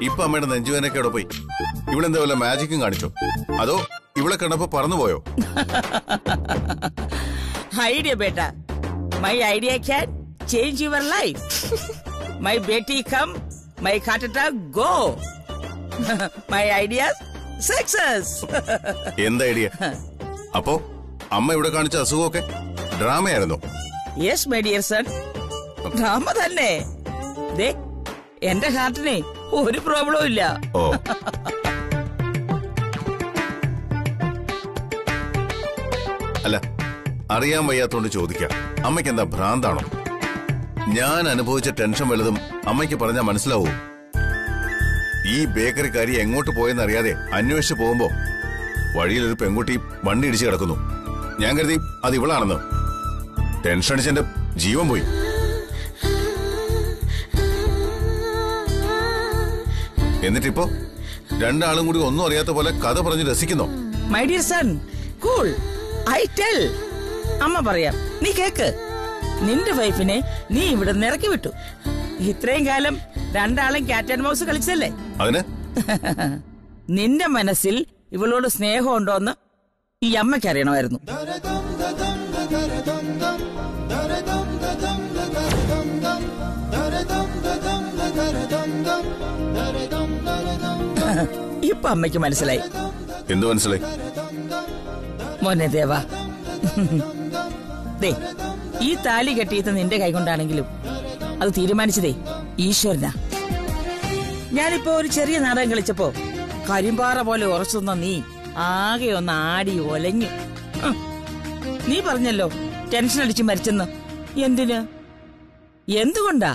ഇപ്പൊ അമ്മയുടെ നെഞ്ചുവേനൊക്കെ അവിടെ പോയി ഇവളെന്താ വല്ല മാജിക്കും കാണിച്ചോ അതോ ഇവളെ കണ്ടപ്പോ പറന്നുപോയോ ഐഡിയ ബേട്ട my idea can change your life my ബേട്ടി come my heart attack go my idea success എന്ത് ഐഡിയ അപ്പോ അമ്മ ഇവിടെ കാണിച്ച അസുഖമൊക്കെ ഡ്രാമയായിരുന്നോ yes my dear son drama തന്നെ ദേ എന്റെ ഹാർട്ടിന് ഒരു പ്രോബ്ലവും ഇല്ല ഓ അല്ല അറിയാൻ വയ്യാത്തോണ്ട് ചോദിക്കാം അമ്മയ്ക്ക് എന്താ ഭ്രാന്താണോ ഞാൻ അനുഭവിച്ച ടെൻഷൻ വല്ലതും അമ്മയ്ക്ക് പറഞ്ഞാൽ മനസ്സിലാവൂ ഈ ബേക്കറിക്കാരി എങ്ങോട്ട് പോയെന്ന് അറിയാതെ അന്വേഷിച്ച് പോകുമ്പോ വഴിയിൽ ഒരു പെൺകുട്ടി വണ്ടി ഇടിച്ചു കിടക്കുന്നു ഞാൻ കരുതി അത് ഇവളാണെന്ന് ടെൻഷൻ അടിച്ചെന്റെ ജീവൻ പോയി എന്നിട്ടിപ്പോ രണ്ടാളും കൂടി ഒന്നും അറിയാത്ത പോലെ കഥ പറഞ്ഞ് രസിക്കുന്നോ my dear son cool I tell അമ്മ പറയാം നീ കേക്ക് നിന്റെ വൈഫിനെ നീ ഇവിടെ നിന്ന് ഇറക്കി വിട്ടു ഇത്രയും കാലം രണ്ടാളും ക്യാറ്റ് ആൻഡ് മൗസ് കളിച്ചല്ലേ അതിന് നിന്റെ മനസ്സിൽ ഇവളോട് സ്നേഹമുണ്ടോന്ന് ഈ അമ്മയ്ക്ക് അറിയണമായിരുന്നു ഇപ്പൊ അമ്മയ്ക്ക് മനസ്സിലായി എന്തു മനസ്സിലായി മോനെ ദേവാ ദേ ഈ താലി കെട്ടിയത് നിന്റെ കൈകൊണ്ടാണെങ്കിലും അത് തീരുമാനിച്ചതേ ഈശ്വരനാ ഞാനിപ്പോ ഒരു ചെറിയ നാടകം കളിച്ചപ്പോ കരിമ്പാറ പോലെ ഉറച്ചുന്ന നീ ആകെ ഒന്ന് ആടി ഒലഞ്ഞു ഹും. നീ പറഞ്ഞല്ലോ ടെൻഷൻ അടിച്ച് മരിച്ചെന്ന് എന്തിന് എന്തുകൊണ്ടാ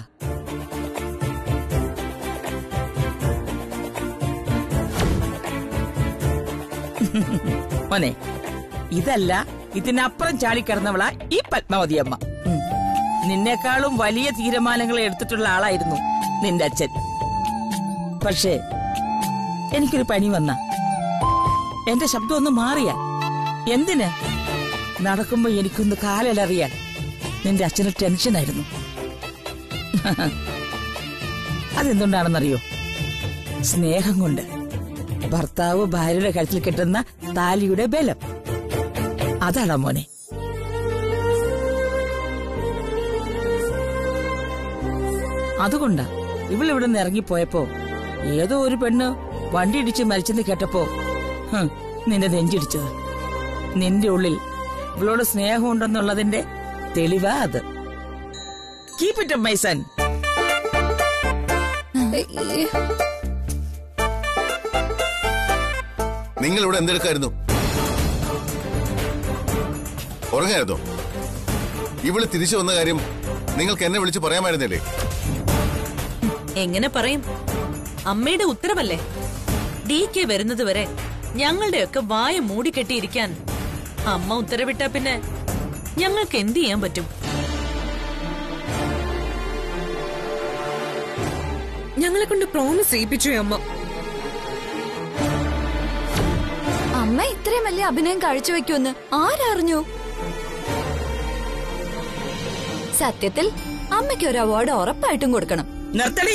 മോനെ ഇതല്ല ഇതിനപ്പുറം ചാടിക്കിടന്നവളാ ഈ പത്മാവതി അമ്മ ഉം. നിന്നെക്കാളും വലിയ തീരുമാനങ്ങൾ എടുത്തിട്ടുള്ള ആളായിരുന്നു നിന്റെ അച്ഛൻ പക്ഷേ എനിക്കൊരു പനി വന്ന എന്റെ ശബ്ദം ഒന്ന് മാറിയ എന്തിന് നടക്കുമ്പോ എനിക്കൊന്ന് കാലലറിയാൻ നിന്റെ അച്ഛന് ടെൻഷനായിരുന്നു അതെന്തുകൊണ്ടാണെന്നറിയോ സ്നേഹം കൊണ്ട് ഭർത്താവ് ഭാര്യയുടെ കഴുത്തിൽ കെട്ടുന്ന താലിയുടെ ബലം അതാണോ മോനെ അതുകൊണ്ടാ ഇവൾ ഇവിടെ നിന്ന് ഇറങ്ങിപ്പോയപ്പോ ഏതോ ഒരു പെണ്ണ് വണ്ടി ഇടിച്ച് മരിച്ചെന്ന് കേട്ടപ്പോ ഹും, നിന്റെ നെഞ്ചിടിച്ചത് നിന്റെ ഉള്ളിൽ ഇവളോട് സ്നേഹമുണ്ടെന്നുള്ളതിന്റെ തെളിവാ അത് കീപ് ഇറ്റ് മൈ സൺ നിങ്ങൾ ഇവിടെ എന്തെടുക്കായിരുന്നു ഉറങ്ങായിരുന്നോ ഇവള് തിരിച്ചു വന്ന കാര്യം നിങ്ങൾക്ക് എന്നെ വിളിച്ച് പറയാമായിരുന്നില്ലേ എങ്ങനെ പറയും അമ്മയുടെ ഉത്തരവല്ലേ ഡി കെ വരുന്നത് വരെ ഞങ്ങളുടെയൊക്കെ വായ മൂടിക്കെട്ടിയിരിക്കാൻ അമ്മ ഉത്തരവിട്ടാ പിന്നെ ഞങ്ങൾക്ക് എന്ത് ചെയ്യാൻ പറ്റും ഞങ്ങളെ കൊണ്ട് പ്രോമിസ് ചെയ്യിപ്പിച്ചു അമ്മ അമ്മ ഇത്രയും വലിയ അഭിനയം കാഴ്ചവെക്കുമെന്ന് ആരറിഞ്ഞു സത്യത്തിൽ അമ്മയ്ക്ക് ഒരു അവാർഡ് ഉറപ്പായിട്ടും കൊടുക്കണം നിർത്തടി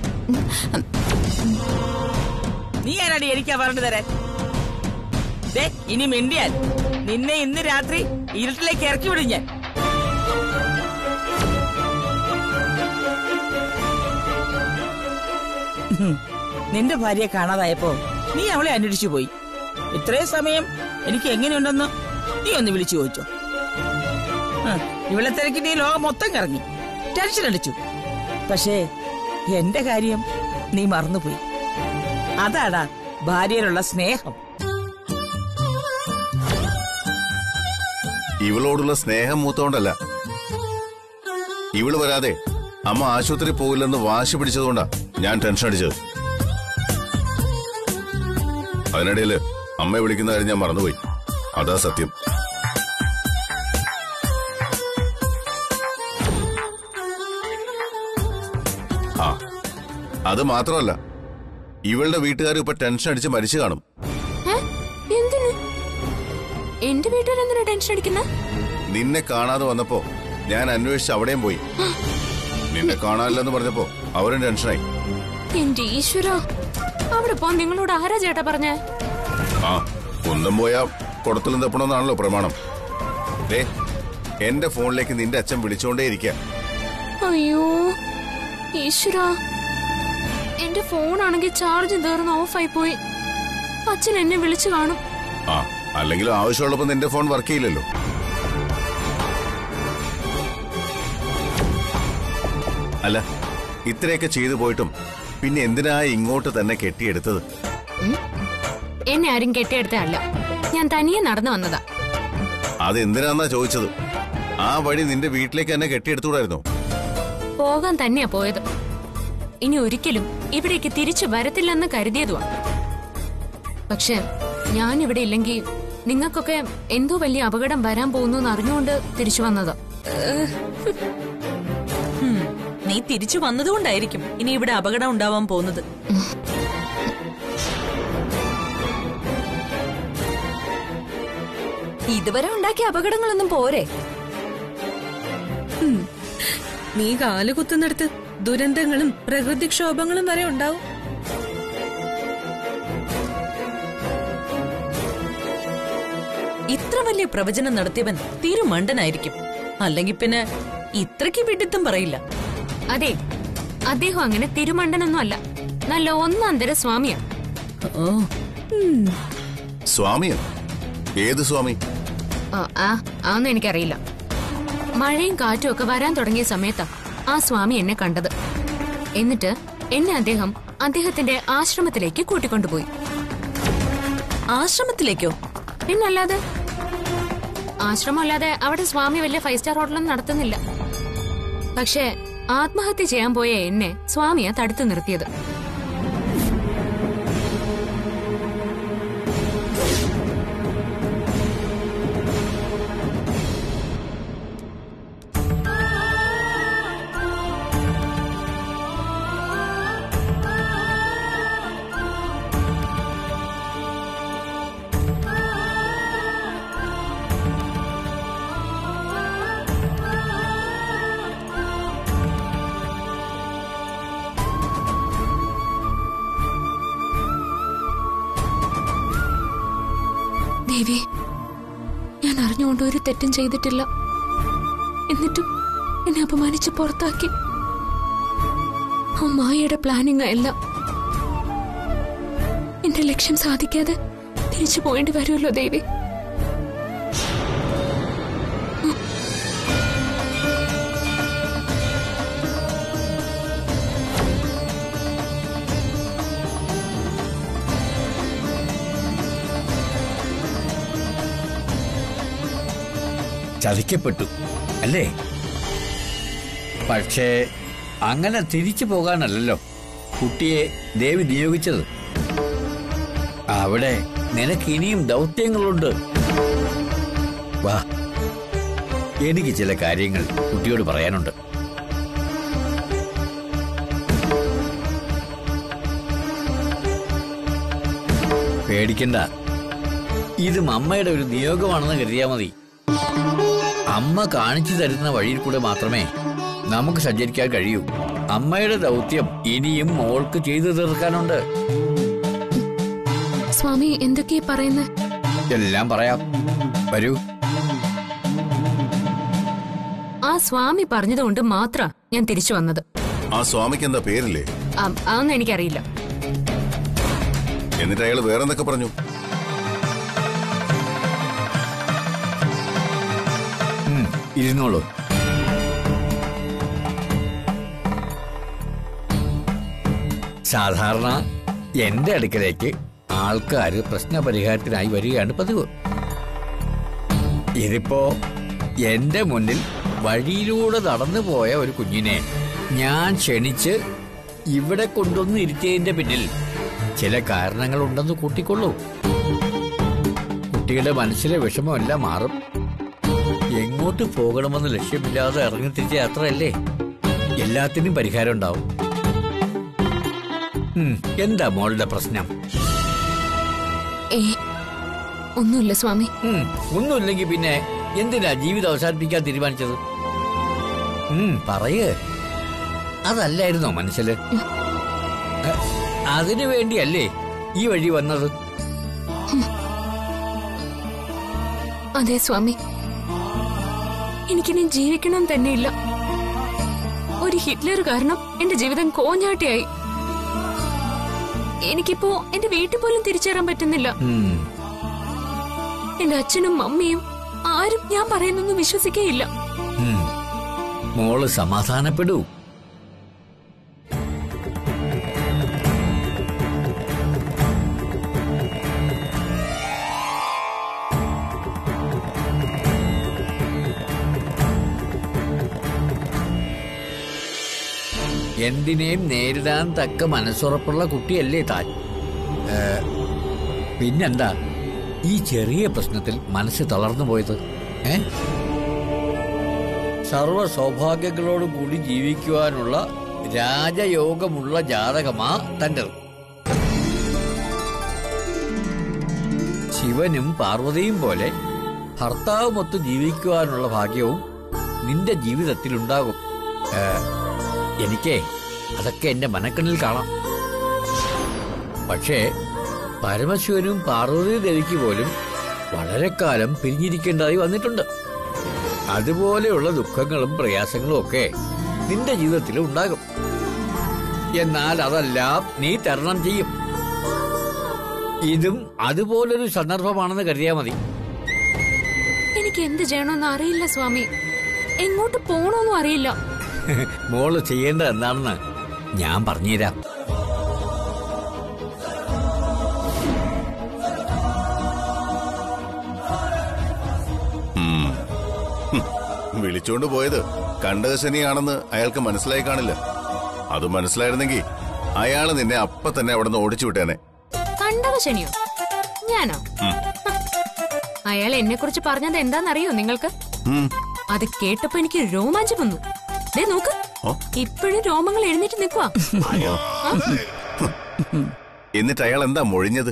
നീ ആരാടി എനിക്ക് അവാർഡ് തരാൻ ദേ ഇനി മിണ്ടിയാൽ നിന്നെ ഇന്ന് രാത്രി ഇരുട്ടിലേക്ക് ഇറക്കി വിടും ഞാൻ ഹും. നിന്റെ ഭാര്യയെ കാണാതായപ്പോ നീ അവളെ അന്വേഷിച്ചു പോയി ഇത്രയും സമയം എനിക്ക് എങ്ങനെയുണ്ടെന്ന് നീ ഒന്ന് വിളിച്ചു ചോദിച്ചോ ഹ്, ഇവളെ തിരക്കി നീ ലോകം മൊത്തം കറങ്ങി ടെൻഷൻ അടിച്ചു പക്ഷേ എന്റെ കാര്യം നീ മറന്നുപോയി അതാടാ ഭാര്യയിലുള്ള സ്നേഹം ഇവളോടുള്ള സ്നേഹം മൂത്തോണ്ടല്ല ഇവള് വരാതെ അമ്മ ആശുപത്രി പോകില്ലെന്ന് വാശി പിടിച്ചതുകൊണ്ടാ ഞാൻ ടെൻഷൻ അടിച്ചത് അതിനിടയില് അമ്മയെ വിളിക്കുന്ന കാര്യം ഞാൻ മറന്നുപോയി അതാ സത്യം ആ അത് മാത്രമല്ല ഇവളുടെ വീട്ടുകാർ ഇപ്പൊ ടെൻഷൻ അടിച്ച് മരിച്ചു കാണും എന്തിന് എന്റെ വീട്ടുകാർ എന്തിനാ ടെൻഷൻ അടിക്കുന്ന നിന്നെ കാണാതെ വന്നപ്പോ ഞാൻ അന്വേഷിച്ച് അവിടെയും പോയി നിന്നെ കാണാനില്ലെന്ന് പറഞ്ഞപ്പോ അവരും ടെൻഷനായി എന്റെ ഈശ്വര അവിടെ പോവാൻ നിങ്ങളോട് ആരാ ചേട്ടാ പറഞ്ഞേ ആ കുന്തം പോയാ കുടത്തിലും തപ്പണമെന്നാണല്ലോ പ്രമാണം ദേ എന്റെ ഫോണിലേക്ക് നിന്റെ അച്ഛൻ വിളിച്ചോണ്ടേ ഇരിക്ക അയ്യോ ഈശ്വര എന്റെ ഫോണാണെങ്കിൽ ചാർജ് തീർന്ന് ഓഫായി പോയി അച്ഛൻ എന്നെ വിളിച്ചു കാണും ആ അല്ലെങ്കിൽ ആവശ്യമുള്ളപ്പോ നിന്റെ ഫോൺ വർക്ക് ചെയ്യില്ലല്ലോ അല്ല ഇത്രയൊക്കെ ചെയ്തു പോയിട്ടും പിന്നെ എന്തിനാ ഇങ്ങോട്ട് തന്നെ കെട്ടിയെടുത്തത് എന്നെ ആരും കെട്ടിയെടുത്തല്ല ഞാൻ തനിയെ നടന്നു വന്നതാ അതെന്തിനാന്നാ ചോദിച്ചത് ആ വഴി നിന്റെ വീട്ടിലേക്ക് തന്നെ കെട്ടിയെടുത്തുകൂടായിരുന്നോ പോകാൻ തന്നെയാ പോയത് ഇനി ഒരിക്കലും ഇവിടേക്ക് തിരിച്ചു വരത്തില്ലെന്ന് കരുതിയതുവാ പക്ഷെ ഞാൻ ഇവിടെ ഇല്ലെങ്കിൽ നിങ്ങൾക്കൊക്കെ എന്തോ വലിയ അപകടം വരാൻ പോകുന്നു എന്ന് അറിഞ്ഞുകൊണ്ട് തിരിച്ചു വന്നതാ ഹും, നീ തിരിച്ചു വന്നതുകൊണ്ടായിരിക്കും ഇനി ഇവിടെ അപകടം ഉണ്ടാവാൻ പോകുന്നത് ഇതുവരെ ഉണ്ടാക്കിയ അപകടങ്ങളൊന്നും പോരെ നീ കാല് കുത്തുന്നിടത്ത് ദുരന്തങ്ങളും പ്രകൃതിക്ഷോഭങ്ങളും വരെ ഉണ്ടാവും ഇത്ര വലിയ പ്രവചനം നടത്തിയവൻ തിരുമണ്ടനായിരിക്കും അല്ലെങ്കിൽ പിന്നെ ഇത്രയ്ക്ക് വിഡിത്തം പറയില്ല അതെ അദ്ദേഹം അങ്ങനെ തിരുമണ്ടനൊന്നും അല്ല നല്ല ഒന്നാന്തര സ്വാമിയാ ഓ സ്വാമിയോ ഏത് സ്വാമി ആ, ആ അതൊന്നും എനിക്കറിയില്ല മഴയും കാറ്റും ഒക്കെ വരാൻ തുടങ്ങിയ സമയത്താ ആ സ്വാമി എന്നെ കണ്ടത് എന്നിട്ട് എന്നെ അദ്ദേഹം അദ്ദേഹത്തിന്റെ ആശ്രമത്തിലേക്ക് കൂട്ടിക്കൊണ്ടുപോയി ആശ്രമത്തിലേക്കോ പിന്നല്ലാതെ ആശ്രമം അല്ലാതെ അവിടെ സ്വാമി വലിയ ഫൈവ് സ്റ്റാർ ഹോട്ടലൊന്നും നടത്തുന്നില്ല പക്ഷേ ആത്മഹത്യ ചെയ്യാൻ പോയ എന്നെ സ്വാമിയാ തടുത്തു നിർത്തിയത് ദേവി ഞാൻ അറിഞ്ഞുകൊണ്ട് ഒരു തെറ്റും ചെയ്തിട്ടില്ല എന്നിട്ടും എന്നെ അപമാനിച്ച് പുറത്താക്കി ആ മായയുടെ പ്ലാനിങ് എല്ലാം എന്റെ ലക്ഷ്യം സാധിക്കാതെ തിരിച്ചു പോകേണ്ടി വരുമല്ലോ ദേവി ചതിക്കപ്പെട്ടു അല്ലേ പക്ഷേ അങ്ങനെ തിരിച്ചു പോകാനല്ലല്ലോ കുട്ടിയെ ദേവി നിയോഗിച്ചത് അവിടെ നിനക്ക് ഇനിയും ദൗത്യങ്ങളുണ്ട് വാ എനിക്ക് ചില കാര്യങ്ങൾ കുട്ടിയോട് പറയാനുണ്ട് പേടിക്കണ്ട ഇതും അമ്മയുടെ ഒരു നിയോഗമാണെന്ന് കരുതിയാ മതി അമ്മ കാണിച്ചു തരുന്ന വഴിയിൽ കൂടെ മാത്രമേ നമുക്ക് സഞ്ചരിക്കാൻ കഴിയൂ അമ്മയുടെ ദൗത്യം ഇനിയും മോൾക്ക് ചെയ്തു തീർക്കാനുണ്ട് സ്വാമി എന്തൊക്കെയാ പറയുന്നത് എല്ലാം പറയാം വരൂ ആ സ്വാമി പറഞ്ഞതുകൊണ്ട് മാത്ര ഞാൻ തിരിച്ചു വന്നത് ആ സ്വാമിക്ക് എന്താ പേരില്ലേ ആ, അതൊന്നും എനിക്കറിയില്ല എന്നിട്ട് അയാൾ വേറെന്തൊക്കെ പറഞ്ഞു ഉം, ഇരുന്നോളൂ സാധാരണ എന്റെ അടുക്കലേക്ക് ആൾക്കാര് പ്രശ്നപരിഹാരത്തിനായി വരികയാണ് പതിവ് ഇതിപ്പോ എന്റെ മുന്നിൽ വഴിയിലൂടെ നടന്നു പോയ ഒരു കുഞ്ഞിനെ ഞാൻ ക്ഷണിച്ച് ഇവിടെ കൊണ്ടുവന്ന് ഇരുത്തിയതിന്റെ പിന്നിൽ ചില കാരണങ്ങളുണ്ടെന്ന് കൂട്ടിക്കൊള്ളൂ കുട്ടിയുടെ മനസ്സിലെ വിഷമമെല്ലാം മാറും എങ്ങോട്ട് പോകണമെന്ന് ലക്ഷ്യമില്ലാതെ ഇറങ്ങി തിരിച്ച യാത്രയല്ലേ എല്ലാത്തിനും പരിഹാരം ഉണ്ടാവും ഉം, എന്താ മോളുടെ പ്രശ്നം ഏ ഒന്നുമില്ല സ്വാമി ഉം, ഒന്നുമില്ലെങ്കിൽ പിന്നെ എന്തിനാ ജീവിതം അവസാനിപ്പിക്കാൻ തീരുമാനിച്ചത് ഉം, പറയ് അതല്ലായിരുന്നോ മനസ്സില് ഏ, അതിനു വേണ്ടിയല്ലേ ഈ വഴി വന്നത് അതെ സ്വാമി എനിക്കിനി ജീവിക്കണം തന്നെയില്ല ഒരു ഹിറ്റ്ലർ കാരണം എന്റെ ജീവിതം കോഞ്ഞാട്ടിയായി എനിക്കിപ്പോ എന്റെ വീട്ടിൽ പോലും തിരിച്ചേറാൻ പറ്റുന്നില്ല ഉം. എന്റെ അച്ഛനും മമ്മിയും ആരും ഞാൻ പറയുന്നൊന്നും വിശ്വസിക്കേയില്ല ഉം. മോള് സമാധാനപ്പെടൂ എന്തിനേയും നേരിടാൻ തക്ക മനസ്സുറപ്പുള്ള കുട്ടിയല്ലേ താൻ ഏ, പിന്നെന്താ ഈ ചെറിയ പ്രശ്നത്തിൽ മനസ്സ് തളർന്നു പോയത് ഏ സർവ സൗഭാഗ്യങ്ങളോടും കൂടി ജീവിക്കുവാനുള്ള രാജയോഗമുള്ള ജാതകമാ തൻ്റെത് ശിവനും പാർവതിയും പോലെ ഭർത്താവുമൊത്ത് ജീവിക്കുവാനുള്ള ഭാഗ്യവും നിന്റെ ജീവിതത്തിൽ ഉണ്ടാകും ഏ, എനിക്കേ അതൊക്കെ എന്റെ മനക്കണ്ണിൽ കാണാം പക്ഷേ പരമശിവനും പാർവതി ദേവിക്ക് പോലും വളരെ കാലം പിരിഞ്ഞിരിക്കേണ്ടതായി വന്നിട്ടുണ്ട് അതുപോലെയുള്ള ദുഃഖങ്ങളും പ്രയാസങ്ങളും ഒക്കെ നിന്റെ ജീവിതത്തിൽ ഉണ്ടാകും എന്നാൽ അതെല്ലാം നീ തരണം ചെയ്യും ഇതും അതുപോലൊരു സന്ദർഭമാണെന്ന് കരുതിയാ മതി എനിക്ക് എന്ത് ചെയ്യണമെന്ന് അറിയില്ല സ്വാമി എങ്ങോട്ട് പോണോന്നും അറിയില്ല മോള് ചെയ്യേണ്ടത് എന്താണെന്ന് ഞാൻ പറഞ്ഞുതരാം ഉം. ഹും. വിളിച്ചോണ്ട് പോയത് കണ്ടകശനിയാണെന്ന് അയാൾക്ക് മനസ്സിലായി കാണില്ല അത് മനസ്സിലായിരുന്നെങ്കിൽ അയാള് നിന്നെ അപ്പ തന്നെ അവിടെ നിന്ന് ഓടിച്ചു വിട്ടേനെ കണ്ടക ശനിയോ ഞാനോ അയാൾ എന്നെ കുറിച്ച് പറഞ്ഞത് എന്താണെന്നറിയോ നിങ്ങൾക്ക് ഉം. അത് കേട്ടപ്പോ എനിക്ക് രോമാഞ്ചം വന്നു ദേ നോക്ക് ഓ. ഇപ്പോഴും രോമങ്ങൾ എഴുന്നേറ്റ് നിൽക്കുവാ എന്നിട്ട് അയാൾ എന്താ മൊഴിഞ്ഞത്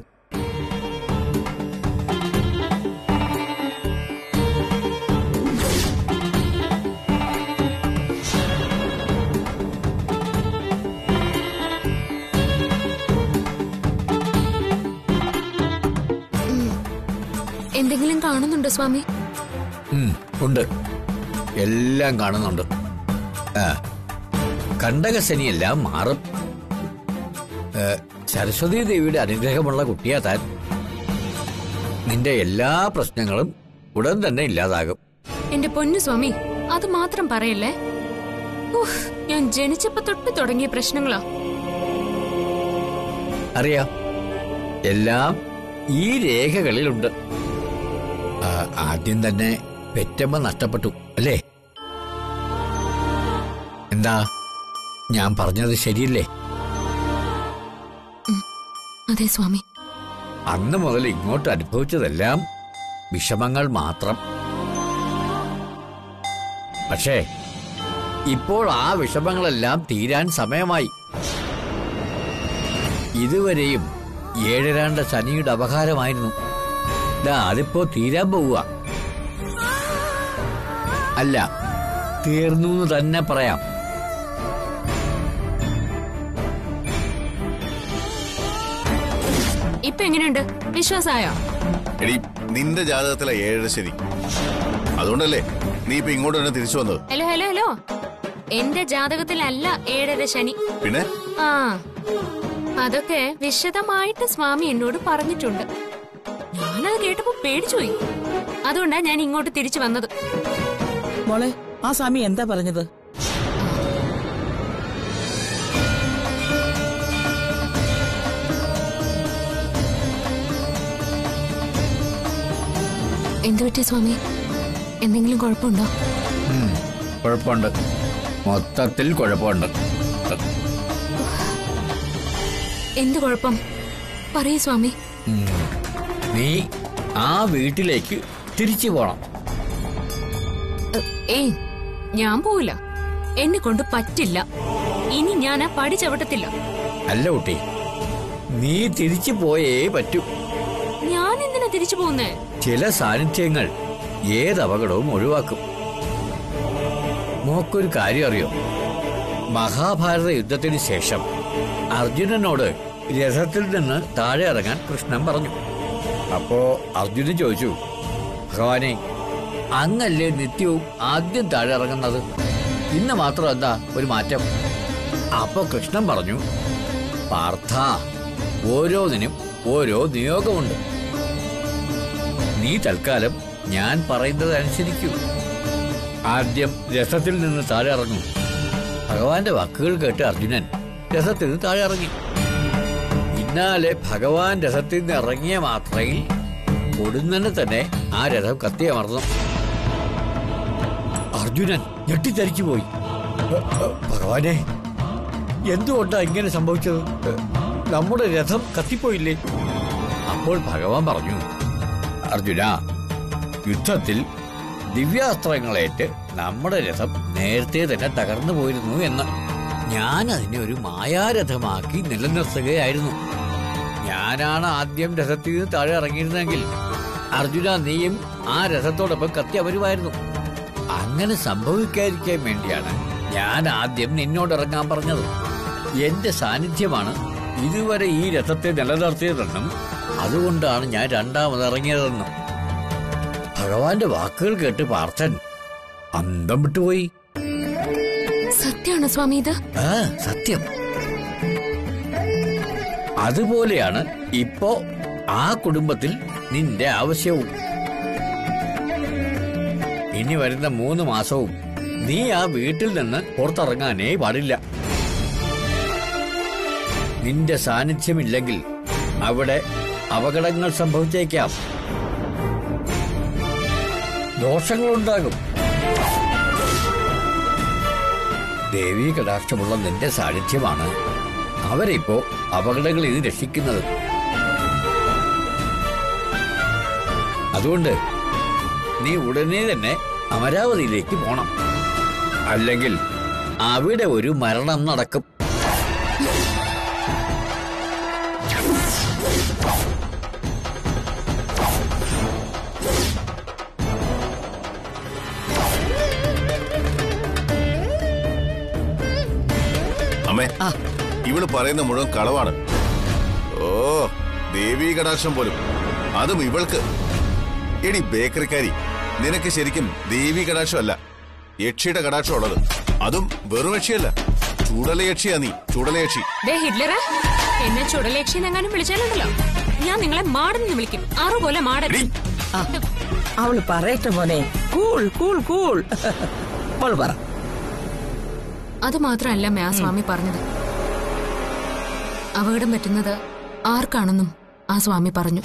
എന്തെങ്കിലും കാണുന്നുണ്ടോ സ്വാമി ഉം, ഉണ്ട് എല്ലാം കാണുന്നുണ്ട് ആ കണ്ടകശനിയെല്ലാം മാറും ഏ, സരസ്വതി ദേവിയുടെ അനുഗ്രഹമുള്ള കുട്ടിയാ താൻ നിന്റെ എല്ലാ പ്രശ്നങ്ങളും ഉടൻ തന്നെ ഇല്ലാതാകും എന്റെ പൊന്നു സ്വാമി അത് മാത്രം പറയല്ലേ ഉഫ്, ഞാൻ ജനിച്ചപ്പോ തൊട്ട് തുടങ്ങിയ പ്രശ്നങ്ങളാ അറിയാം എല്ലാം ഈ രേഖകളിലുണ്ട് ആ, ആദ്യം തന്നെ പെറ്റമ്മ നഷ്ടപ്പെട്ടു അല്ലേ എന്താ ഞാൻ പറഞ്ഞത് ശരിയല്ലേ അതെ സ്വാമി അന്ന് മുതൽ ഇങ്ങോട്ട് അനുഭവിച്ചതെല്ലാം വിഷമങ്ങൾ മാത്രം പക്ഷേ ഇപ്പോൾ ആ വിഷമങ്ങളെല്ലാം തീരാൻ സമയമായി ഇതുവരെയും ഏഴരാണ്ട ശനിയുടെ അപകാരമായിരുന്നു ദാ അതിപ്പോ തീരാൻ പോവുക അല്ല തീർന്നു എന്ന് തന്നെ പറയാം ഇപ്പൊ എങ്ങനെയുണ്ട് വിശ്വാസായോ എടി നിന്റെ ജാതകത്തിലെ ഏഴര ശരി അതുകൊണ്ടല്ലേ നീ ഇപ്പൊ ഇങ്ങോട്ട് തന്നെ തിരിച്ചു വന്നത് ഹലോ ഹലോ ഹലോ എന്റെ ജാതകത്തിലല്ല ഏഴര ശനി പിന്നെ ആ അതൊക്കെ വിശദമായിട്ട് സ്വാമി എന്നോട് പറഞ്ഞിട്ടുണ്ട് ഞാനത് കേട്ടപ്പോ പേടിച്ചുപോയി അതുകൊണ്ടാ ഞാൻ ഇങ്ങോട്ട് തിരിച്ചു വന്നത് മോളെ ആ സ്വാമി എന്താ പറഞ്ഞത് എന്തു പറ്റിയ സ്വാമി എന്തെങ്കിലും കുഴപ്പമുണ്ടോ ഉം, കുഴപ്പമുണ്ട് മൊത്തത്തിൽ കുഴപ്പമുണ്ട് എന്ത് കുഴപ്പം പറയൂ സ്വാമി ഉം. നീ ആ വീട്ടിലേക്ക് തിരിച്ചു പോണം എ, ഏയ് ഞാൻ പോവില്ല എന്നെ കൊണ്ട് പറ്റില്ല ഇനി ഞാൻ ആ പടി ചവിട്ടത്തില്ല അല്ല കുട്ടി നീ തിരിച്ചു പോയേ പറ്റൂ ഞാൻ എന്തിനാ തിരിച്ചു പോകുന്നേ ചില സാന്നിധ്യങ്ങൾ ഏത് അപകടവും ഒഴിവാക്കും മോക്കൊരു കാര്യം അറിയോ മഹാഭാരത യുദ്ധത്തിന് ശേഷം അർജുനനോട് രഥത്തിൽ നിന്ന് താഴെ ഇറങ്ങാൻ കൃഷ്ണൻ പറഞ്ഞു അപ്പോ അർജുനൻ ചോദിച്ചു ഭഗവാനെ അങ്ങല്ലേ നിത്യവും ആദ്യം താഴെ ഇറങ്ങുന്നത് ഇന്ന് മാത്രം എന്താ ഒരു മാറ്റം അപ്പൊ കൃഷ്ണൻ പറഞ്ഞു പാർത്ഥ ഓരോന്നിനും ഓരോ നിയോഗമുണ്ട് നീ തൽക്കാലം ഞാൻ പറയുന്നത് അനുസരിക്കൂ ആദ്യം രഥത്തിൽ നിന്ന് താഴെ ഇറങ്ങും ഭഗവാന്റെ വാക്കുകൾ കേട്ട് അർജുനൻ രഥത്തിൽ നിന്ന് താഴെ ഇറങ്ങി പിന്നാലെ ഭഗവാൻ രഥത്തിൽ നിന്ന് ഇറങ്ങിയ മാത്രയിൽ കൊടുന്നനെ തന്നെ ആ രഥം കത്തിയമർന്നു അർജുനൻ ഞെട്ടിത്തരിച്ചു പോയി "എ, എ, ഭഗവാനെ എന്തുകൊണ്ടാ ഇങ്ങനെ സംഭവിച്ചത് എ, നമ്മുടെ രഥം കത്തിപ്പോയില്ലേ അപ്പോൾ ഭഗവാൻ പറഞ്ഞു അർജുന യുദ്ധത്തിൽ ദിവ്യാസ്ത്രങ്ങളേറ്റ് നമ്മുടെ രഥം നേരത്തെ തന്നെ തകർന്നു പോയിരുന്നു എന്ന് ഞാൻ അതിനെ ഒരു മായാരഥമാക്കി നിലനിർത്തുകയായിരുന്നു ഞാനാണ് ആദ്യം രഥത്തിൽ നിന്ന് താഴെ ഇറങ്ങിയിരുന്നെങ്കിൽ അർജുന നീയും ആ രഥത്തോടൊപ്പം കത്തി വരുമായിരുന്നു അങ്ങനെ സംഭവിക്കാതിരിക്കാൻ വേണ്ടിയാണ് ഞാൻ ആദ്യം നിന്നോട് ഇറങ്ങാൻ പറഞ്ഞത് എന്റെ സാന്നിധ്യമാണ് ഇതുവരെ ഈ രഥത്തെ നിലനിർത്തിയതെന്നും അതുകൊണ്ടാണ് ഞാൻ രണ്ടാമത് ഇറങ്ങിയതെന്നും ഭഗവാന്റെ വാക്കുകൾ കേട്ട് പാർത്ഥൻ അന്തം വിട്ടുപോയി സത്യമാണോ സ്വാമി ഇത് ആ സത്യം അതുപോലെയാണ് ഇപ്പോ ആ കുടുംബത്തിൽ നിന്റെ ആവശ്യവും ഇനി വരുന്ന മൂന്ന് മാസവും നീ ആ വീട്ടിൽ നിന്ന് പുറത്തിറങ്ങാനേ പാടില്ല നിന്റെ സാന്നിധ്യമില്ലെങ്കിൽ അവിടെ അപകടങ്ങൾ സംഭവിച്ചേക്കാം ദോഷങ്ങളുണ്ടാകും ദേവീ കടാക്ഷമുള്ള നിന്റെ സാന്നിധ്യമാണ് അവരിപ്പോ അപകടങ്ങളിൽ നിന്ന് രക്ഷിക്കുന്നത് അതുകൊണ്ട് നീ ഉടനെ തന്നെ അമരാവതിയിലേക്ക് പോണം അല്ലെങ്കിൽ അവിടെ ഒരു മരണം നടക്കും അമ്മേ ഇവള് പറയുന്ന മുഴുവൻ കളവാണ് ഓ ദേവീ കടാക്ഷം പോലും അതും ഇവൾക്ക് എടി ബേക്കറിക്കാരി നിനക്ക് ശരിക്കും ദേവീ കടാക്ഷം അല്ല യക്ഷിയുടെ കടാക്ഷം ഉള്ളത് അതും വെറും യക്ഷിയല്ല ചൂടലയക്ഷിയാ നീ ചൂടലയക്ഷി ദേ ഹിറ്റ്ലറെ എന്നെ ചുടലേക്ഷിന്നെങ്ങാനും വിളിച്ചാലുണ്ടല്ലോ ഞാൻ നിങ്ങളെ മാടെന്ന് വിളിക്കും ആറു പോലെ മാടൻ എടി, അവള് പറയട്ടെ മോനെ കൂൾ കൂൾ കൂൾ അവള് പറ അത് മാത്രമല്ല മേ ആ സ്വാമി പറഞ്ഞത് അപകടം പറ്റുന്നത് ആർക്കാണെന്നും ആ സ്വാമി പറഞ്ഞു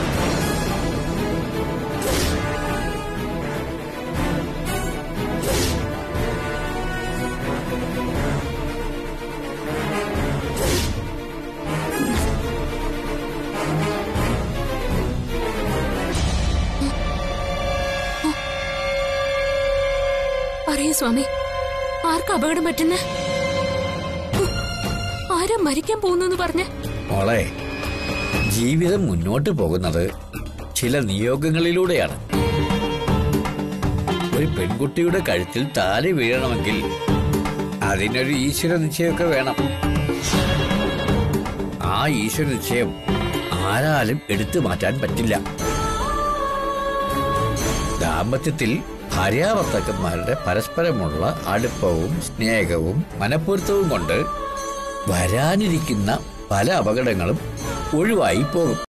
പറയൂ സ്വാമി ആർക്കാ അപകടം പറ്റുന്നേ ആരാ മരിക്കാൻ പോകുന്നു പറഞ്ഞ് മോളെ ജീവിതം മുന്നോട്ട് പോകുന്നത് ചില നിയോഗങ്ങളിലൂടെയാണ് ഒരു പെൺകുട്ടിയുടെ കഴുത്തിൽ താലി വീഴണമെങ്കിൽ അതിനൊരു ഈശ്വര നിശ്ചയമൊക്കെ വേണം ആ ഈശ്വര നിശ്ചയം ആരാലും എടുത്തു മാറ്റാൻ പറ്റില്ല ദാമ്പത്യത്തിൽ ഭാര്യാഭർത്താക്കന്മാരുടെ പരസ്പരമുള്ള അടുപ്പവും സ്നേഹവും മനപ്പൊരുത്തവും കൊണ്ട് വരാനിരിക്കുന്ന പല അപകടങ്ങളും ഒഴിവായി പോകും